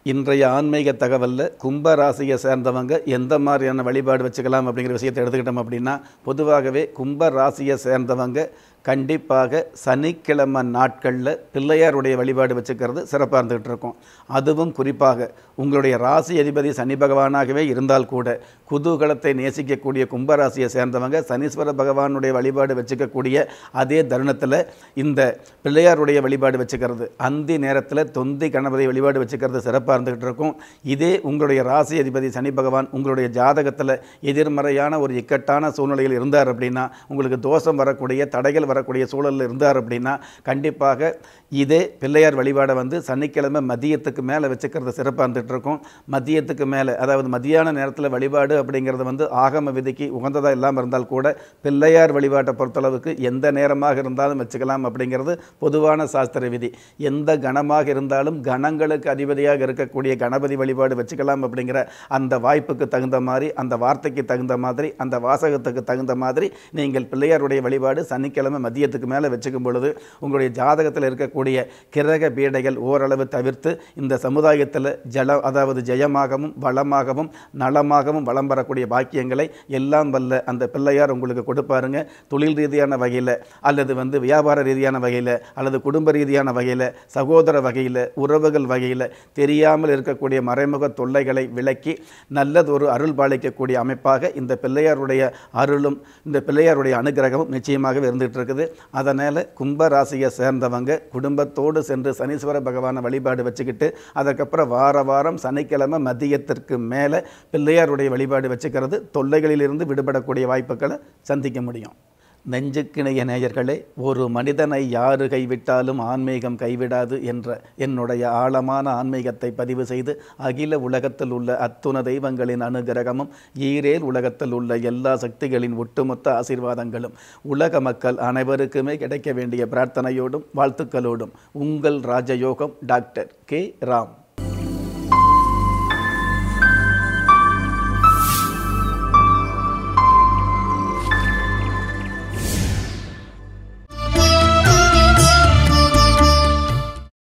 இன்றைய ஆன்மீக தகவலில் கும்ப ராசியை சேர்ந்தவங்க எந்த மாதிரியான வழிபாடு வச்சுக்கலாம் அப்படிங்கிற விஷயத்தை எடுத்துக்கிட்டோம் அப்படின்னா பொதுவாகவே கும்ப ராசியை சேர்ந்தவங்க கண்டிப்பாக சனிக்கிழமை நாட்களில் பிள்ளையாருடைய வழிபாடு வச்சுக்கிறது சிறப்பாக இருந்துகிட்டு இருக்கும் அதுவும் குறிப்பாக உங்களுடைய ராசி அதிபதி சனி பகவானாகவே இருந்தால் கூட குதூகலத்தை நேசிக்கக்கூடிய கும்பராசியை சேர்ந்தவங்க சனீஸ்வர பகவானுடைய வழிபாடு வச்சுக்கக்கூடிய அதே தருணத்தில் இந்த பிள்ளையாருடைய வழிபாடு வச்சுக்கிறது அந்தி நேரத்தில் தொந்தி கணபதி வழிபாடு வச்சுக்கிறது சிறப்பாக இருந்துகிட்டு இருக்கும் இதே உங்களுடைய ராசி அதிபதி சனி பகவான் உங்களுடைய ஜாதகத்தில் எதிர்மறையான ஒரு இக்கட்டான சூழ்நிலையில் இருந்தார் அப்படின்னா உங்களுக்கு தோஷம் வரக்கூடிய தடைகள் வரக்கூடிய சூழலில் இருந்தார் அப்படின்னா கண்டிப்பாக இதே பிள்ளையார் வழிபாடை வந்து சனிக்கிழமை மதியத்துக்கு மேலே வச்சுக்கிறது சிறப்பாக இருந்துகிட்டு இருக்கும் மதியத்துக்கு மேலே அதாவது மதியான நேரத்தில் வழிபாடு அப்படிங்கிறது வந்து ஆகம விதிக்கு உகந்ததாக இல்லாமல் இருந்தால் கூட பிள்ளையார் வழிபாட்டை பொறுத்தளவுக்கு எந்த நேரமாக இருந்தாலும் வச்சுக்கலாம் அப்படிங்கிறது பொதுவான சாஸ்திர விதி எந்த கணமாக இருந்தாலும் கணங்களுக்கு அதிபதியாக இருக்கக்கூடிய கணபதி வழிபாடு வச்சுக்கலாம் அப்படிங்கிற அந்த வாய்ப்புக்கு தகுந்த மாதிரி அந்த வார்த்தைக்கு தகுந்த மாதிரி அந்த வாசகத்துக்கு தகுந்த மாதிரி நீங்கள் பிள்ளையாருடைய வழிபாடு சனிக்கிழமை மதியத்துக்கு மேலே வச்சுக்கும் பொழுது உங்களுடைய ஜாதகத்தில் இருக்கக்கூடிய கிரக பீடைகள் ஓரளவு தவிர்த்து இந்த சமுதாயத்தில் ஜல அதாவது ஜெயமாகவும் வளமாகவும் நலமாகவும் வளம் வரக்கூடிய பாக்கியங்களை எல்லாம் வல்ல அந்த பிள்ளையார் உங்களுக்கு கொடுப்பாருங்க தொழில் ரீதியான வகையில் அல்லது வந்து வியாபார ரீதியான வகையில் அல்லது குடும்ப ரீதியான வகையில் சகோதர வகையில் உறவுகள் வகையில் தெரியாமல் இருக்கக்கூடிய மறைமுக தொல்லைகளை விலக்கி நல்லதொரு அருள் பாலிக்கக்கூடிய அமைப்பாக இந்த பிள்ளையாருடைய அருளும் இந்த பிள்ளையாருடைய அனுகிரகமும் நிச்சயமாகவே இருந்துகிட்டு இருக்குது அதனால் கும்ப ராசியை சேர்ந்தவங்க குடும்பத்தோடு சென்று சனீஸ்வர பகவானை வழிபாடு வச்சுக்கிட்டு அதுக்கப்புறம் வார வாரம் சனிக்கிழமை மதியத்திற்கு மேலே பிள்ளையாருடைய வழிபாடு வச்சுக்கிறது தொல்லைகளிலிருந்து விடுபடக்கூடிய வாய்ப்புகளை சந்திக்க முடியும் நெஞ்சுக்கிணைய நேயர்களே ஒரு மனிதனை யாரு கைவிட்டாலும் ஆன்மீகம் கைவிடாது என்ற என்னுடைய ஆழமான ஆன்மீகத்தை பதிவு செய்து அகில உலகத்தில் உள்ள அத்துண தெய்வங்களின் அனுகிரகமும் ஈரேல் உலகத்தில் உள்ள எல்லா சக்திகளின் ஒட்டுமொத்த ஆசீர்வாதங்களும் உலக மக்கள் அனைவருக்குமே கிடைக்க வேண்டிய பிரார்த்தனையோடும் வாழ்த்துக்களோடும் உங்கள் ராஜயோகம் டாக்டர் கே ராம்